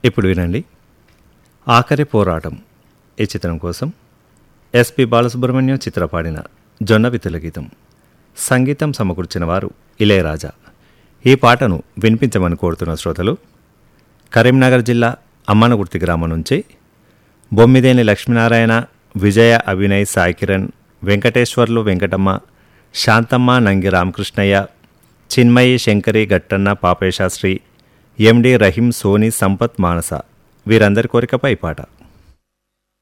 ఇప్పుడు వినండి ఆఖరి పోరాటం ఈ చిత్రం కోసం ఎస్పి బాలసుబ్రహ్మణ్యం చిత్ర పాడిన జొన్న వితుల గీతం సంగీతం సమకూర్చిన వారు ఇళయరాజా ఈ పాటను వినిపించమని కోరుతున్న శ్రోతలు కరీంనగర్ జిల్లా అమ్మనగుర్తి గ్రామం నుంచి బొమ్మిదేని లక్ష్మీనారాయణ విజయ అభినయ్ సాయి కిరణ్ వెంకటేశ్వర్లు వెంకటమ్మ శాంతమ్మ నంగి రామకృష్ణయ్య చిన్మయి శంకరి గట్టన్న పాపేశాశ్రీ ఎండి రహీం సోని సంపత్ మానస వీరందరి కోరికపై ఈ పాట